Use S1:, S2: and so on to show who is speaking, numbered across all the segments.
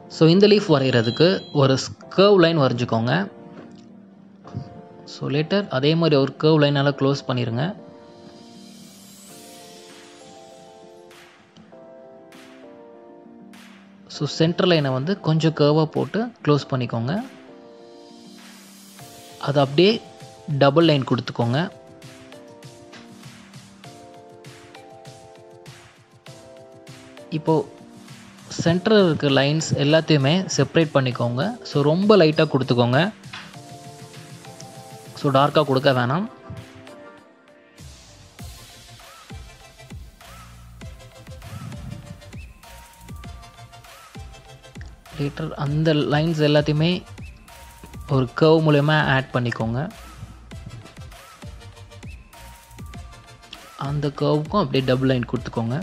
S1: so இந்த leaf வரைகிறதுக்கு ஒரு கர்வ் லைன் வரைஞ்சிக்கோங்க ஸோ லேட்டர் அதே மாதிரி ஒரு கர்வ் லைனால் க்ளோஸ் பண்ணிடுங்க ஸோ சென்டர் லைனை வந்து கொஞ்சம் கர்வாக போட்டு க்ளோஸ் பண்ணிக்கோங்க அது அப்படியே டபுள் லைன் கொடுத்துக்கோங்க இப்போது சென்டரில் இருக்க லைன்ஸ் எல்லாத்தையுமே செப்ரேட் பண்ணிக்கோங்க ஸோ ரொம்ப லைட்டாக கொடுத்துக்கோங்க ஸோ டார்க்காக கொடுக்க வேணாம் லேட்டர் அந்த லைன்ஸ் எல்லாத்தையுமே ஒரு கர்வ் மூலயமா ஆட் பண்ணிக்கோங்க அந்த கர்வுக்கும் அப்படியே டபுள் லைன் கொடுத்துக்கோங்க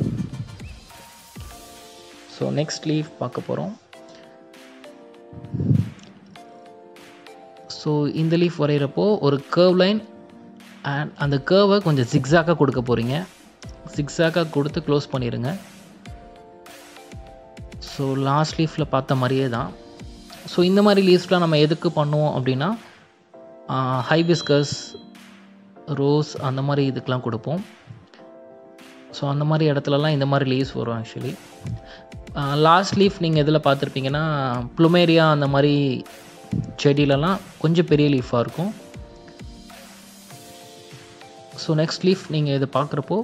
S1: ஸோ நெக்ஸ்ட் லீஃப் பார்க்க போகிறோம் ஸோ இந்த லீஃப் வரைகிறப்போ ஒரு கர்வ் லைன் அண்ட் அந்த கர்வை கொஞ்சம் ஜிக்ஸாக்காக கொடுக்க போகிறீங்க ஜிக்ஸாக்காக கொடுத்து க்ளோஸ் பண்ணிடுங்க ஸோ லாஸ்ட் லீஃபில் பார்த்த மாதிரியே தான் ஸோ இந்த மாதிரி லீவ்ஸ்லாம் நம்ம எதுக்கு பண்ணுவோம் அப்படின்னா ஹைபிஸ்கஸ் ரோஸ் அந்த மாதிரி இதுக்கெலாம் கொடுப்போம் ஸோ அந்த மாதிரி இடத்துலலாம் இந்த மாதிரி லீவ்ஸ் வரும் ஆக்சுவலி லாஸ்ட் லீஃப் நீங்கள் எதில் பார்த்துருப்பீங்கன்னா ப்ளூமேரியா அந்த மாதிரி செடியிலலாம் கொஞ்சம் பெரிய லீஃபாக இருக்கும் ஸோ நெக்ஸ்ட் லீஃப் நீங்கள் இதை பார்க்குறப்போ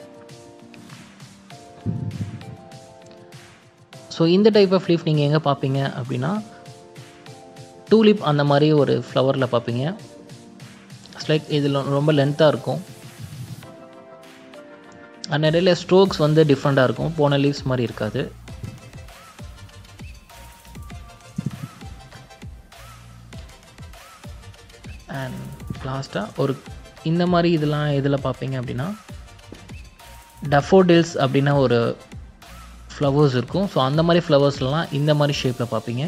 S1: ஸோ இந்த டைப் ஆஃப் லீஃப் நீங்கள் எங்கே பார்ப்பீங்க அப்படின்னா டூலிப் அந்த மாதிரி ஒரு ஃப்ளவரில் பார்ப்பீங்க இட்ஸ் லைக் இதில் ரொம்ப லென்த்தாக இருக்கும் அண்ட் இடையில ஸ்ட்ரோக்ஸ் வந்து டிஃப்ரெண்ட்டாக இருக்கும் போன லீவ்ஸ் மாதிரி இருக்காது அண்ட் லாஸ்ட்டாக ஒரு இந்த மாதிரி இதெல்லாம் இதில் பார்ப்பீங்க அப்படின்னா டஃபோடில்ஸ் அப்படின்னா ஒரு ஃப்ளவர்ஸ் இருக்கும் ஸோ அந்த மாதிரி ஃப்ளவர்ஸ்லாம் இந்த மாதிரி ஷேப்பில் பார்ப்பீங்க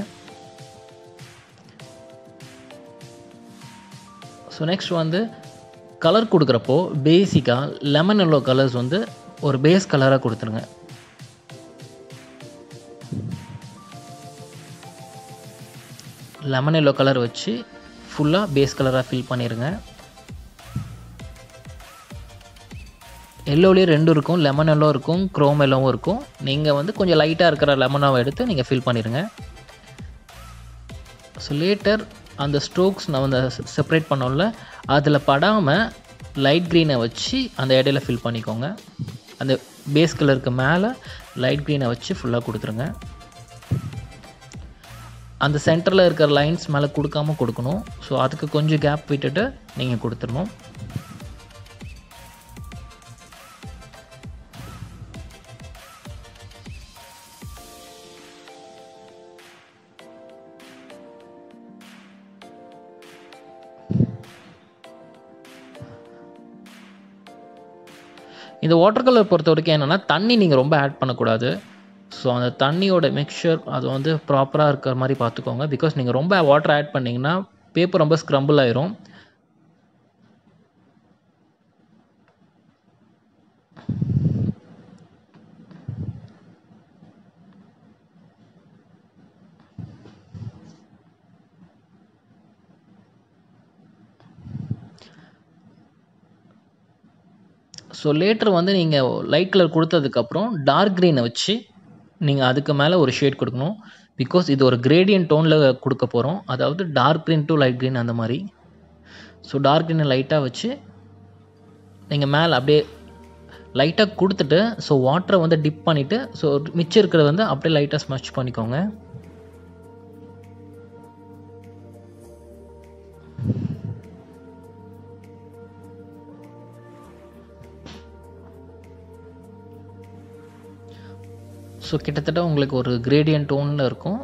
S1: ஸோ நெக்ஸ்ட் வந்து கலர் கொடுக்குறப்போ பேசிக்காக லெமன் எல்லோ கலர்ஸ் வந்து ஒரு பேஸ் கலராக கொடுத்துருங்க லெமன் எல்லோ கலர் வச்சு ஃபுல்லாக பேஸ் கலராக ஃபில் பண்ணிடுங்க எல்லோலேயே ரெண்டும் இருக்கும் லெமன் எல்லோ இருக்கும் க்ரோம் எல்லோவும் இருக்கும் நீங்கள் வந்து கொஞ்சம் லைட்டாக இருக்கிற லெமனாவை எடுத்து நீங்கள் ஃபில் பண்ணிடுங்க ஸோ லேட்டர் அந்த ஸ்ட்ரோக்ஸ் நான் வந்து செப்பரேட் பண்ணோம்ல அதில் படாமல் லைட் க்ரீனை வச்சு அந்த இடையில ஃபில் பண்ணிக்கோங்க அந்த பேஸ் கலருக்கு மேலே லைட் க்ரீனை வச்சு ஃபுல்லாக கொடுத்துருங்க அந்த சென்டரில் இருக்கிற லைன்ஸ் மேலே கொடுக்காம கொடுக்கணும் ஸோ அதுக்கு கொஞ்சம் கேப் விட்டுட்டு நீங்கள் கொடுத்துடணும் இந்த வாட்டர் கலர் பொறுத்த வரைக்கும் என்னென்னா தண்ணி நீங்கள் ரொம்ப ஆட் பண்ணக்கூடாது ஸோ அந்த தண்ணியோட மிக்சர் அது வந்து ப்ராப்பராக இருக்கிற மாதிரி பார்த்துக்கோங்க பிகாஸ் நீங்கள் ரொம்ப வாட்டர் ஆட் பண்ணிங்கன்னா பேப்பர் ரொம்ப ஸ்க்ரம்பிள் ஆயிரும் ஸோ லேட்டர் வந்து நீங்கள் லைட் கலர் கொடுத்ததுக்கப்புறம் டார்க் க்ரீனை வச்சு நீங்கள் அதுக்கு மேலே ஒரு ஷேட் கொடுக்கணும் பிகாஸ் இது ஒரு கிரேடியன்ட் டோனில் கொடுக்க போகிறோம் அதாவது dark green to light green அந்த மாதிரி ஸோ டார்க் க்ரீனை லைட்டாக வச்சு நீங்கள் மேலே அப்படியே லைட்டாக கொடுத்துட்டு ஸோ வாட்டரை வந்து டிப் பண்ணிவிட்டு ஸோ மிச்சம் இருக்கிறத வந்து அப்படியே லைட்டாக ஸ்மச் பண்ணிக்கோங்க ஸோ கிட்டத்தட்ட உங்களுக்கு ஒரு கிரேடியன்ட் டோனில் இருக்கும்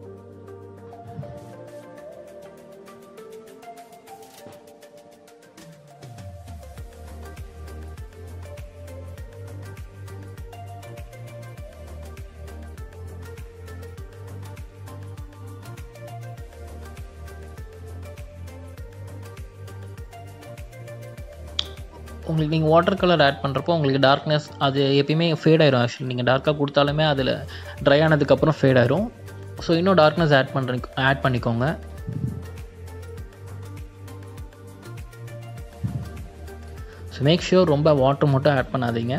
S1: உங்களுக்கு நீங்கள் வாட்டர் கலர் ஆட் பண்ணுறப்போ உங்களுக்கு டார்க்னஸ் அது எப்பயுமே ஃபேட் ஆயிரும் ஆக்சுவலி நீங்கள் டார்க்காக கொடுத்தாலுமே அதில் ட்ரை ஆனதுக்கப்புறம் ஃபேட் ஆயிரும் ஸோ இன்னும் டார்க்னஸ் ஆட் பண்ணுற ஆட் பண்ணிக்கோங்க ஸோ மேக் ஷியோர் ரொம்ப வாட்டர் மட்டும் ஆட் பண்ணாதீங்க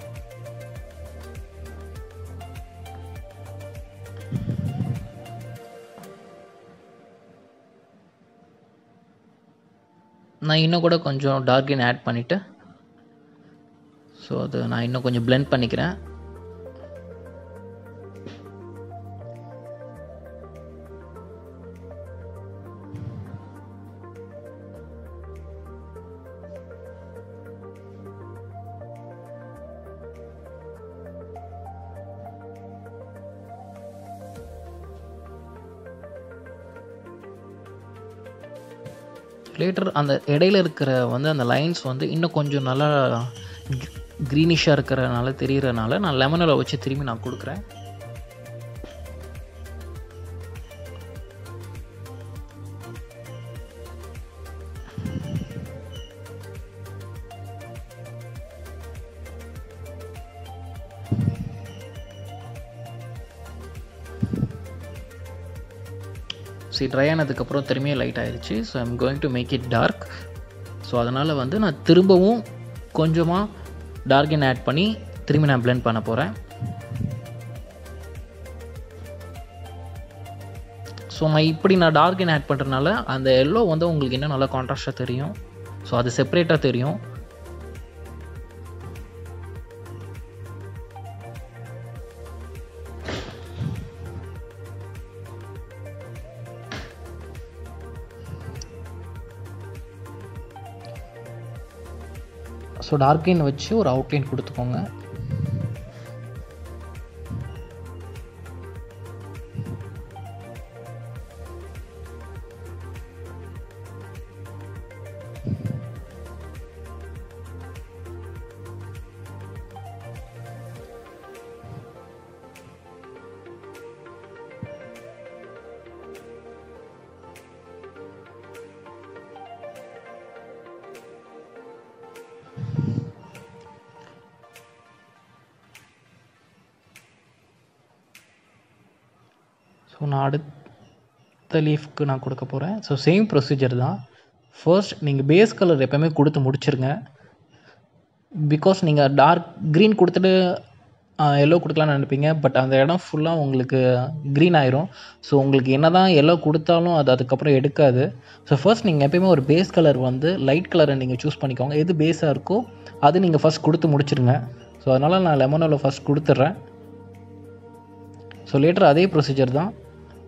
S1: நான் இன்னும் கூட கொஞ்சம் டார்கின் ஆட் பண்ணிவிட்டு ஸோ அது நான் இன்னும் கொஞ்சம் பிளெண்ட் பண்ணிக்கிறேன் லேட்டர் அந்த இடையில இருக்கிற வந்து அந்த லைன்ஸ் வந்து இன்னும் கொஞ்சம் நல்லா க்ரீனிஷாக இருக்கிறனால தெரியறனால நான் லெமனில் வச்சு திரும்பி நான் கொடுக்குறேன் ஸோ ட்ரை ஆனதுக்கப்புறம் திரும்பியும் லைட் ஆயிடுச்சு so I'm going to make it dark so அதனால் வந்து நான் திரும்பவும் கொஞ்சமாக டார்கின் ஆட் பண்ணி திரும்பி நான் blend பண்ண போகிறேன் ஸோ நான் இப்படி நான் டார்கின் ஆட் பண்ணுறதுனால அந்த எல்லோ வந்து உங்களுக்கு இன்னும் நல்லா கான்ட்ராஸ்டாக தெரியும் ஸோ அது செப்பரேட்டாக தெரியும் ஸோ டார்க்லைன் வச்சு ஒரு அவுட்லைன் கொடுத்துக்கோங்க ஸோ நான் அடுத்த லீஃப்க்கு நான் கொடுக்க போகிறேன் ஸோ சேம் ப்ரொசீஜர் தான் ஃபர்ஸ்ட் நீங்கள் பேஸ் கலர் எப்போவுமே கொடுத்து முடிச்சிருங்க பிகாஸ் நீங்கள் டார்க் க்ரீன் கொடுத்துட்டு எல்லோ கொடுக்கலான்னு நினைப்பீங்க பட் அந்த இடம் ஃபுல்லாக உங்களுக்கு க்ரீன் ஆயிரும் ஸோ உங்களுக்கு என்ன தான் எல்லோ கொடுத்தாலும் அது அதுக்கப்புறம் எடுக்காது ஸோ ஃபர்ஸ்ட் நீங்கள் எப்பயுமே ஒரு பேஸ் கலர் வந்து லைட் கலரை நீங்கள் சூஸ் பண்ணிக்கோங்க எது பேஸாக இருக்கோ அது நீங்கள் ஃபஸ்ட் கொடுத்து முடிச்சிருங்க ஸோ அதனால் நான் லெமனோவில் ஃபஸ்ட் கொடுத்துட்றேன் ஸோ லேட்டர் அதே ப்ரொசீஜர் தான்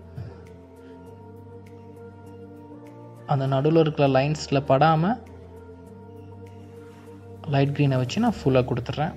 S1: அந்த நடுவில் இருக்கிற லைன்ஸில் படாமல் லைட் க்ரீனை வச்சு நான் ஃபுல்லாக கொடுத்துட்றேன்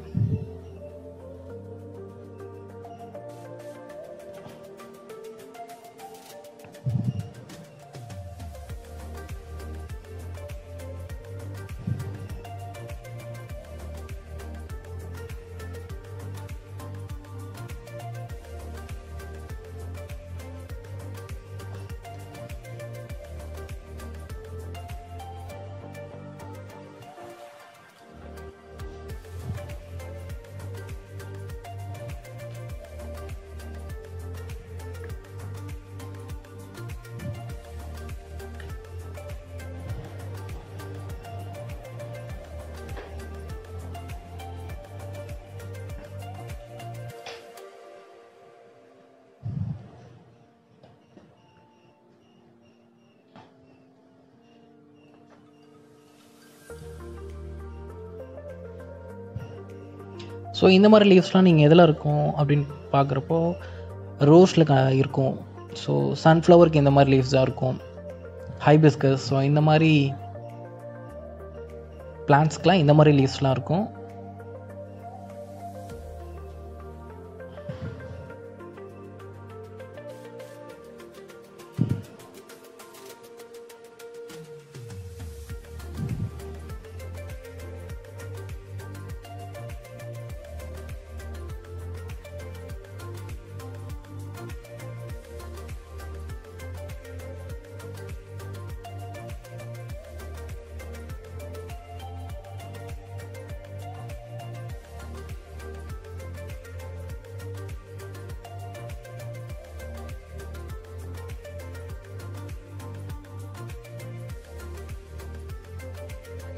S1: ஸோ இந்த மாதிரி லீவ்ஸ்லாம் நீங்கள் எதில் இருக்கும் அப்படின்னு பார்க்குறப்போ ரோஸில் இருக்கும் ஸோ சன்ஃப்ளவருக்கு இந்த மாதிரி லீவ்ஸ் தான் இருக்கும் ஹைபிஸ்கஸ் ஸோ இந்த மாதிரி பிளான்ஸ்க்கெலாம் இந்த மாதிரி லீவ்ஸ்லாம் இருக்கும்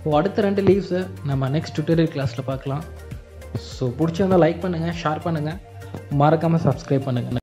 S1: ஸோ அடுத்த ரெண்டு லீவ்ஸை நம்ம நெக்ஸ்ட் டுட்டோரியல் கிளாஸில் பார்க்கலாம் ஸோ பிடிச்சிருந்தா லைக் பண்ணுங்கள் ஷேர் பண்ணுங்கள் மறக்காமல் சப்ஸ்கிரைப் பண்ணுங்கள்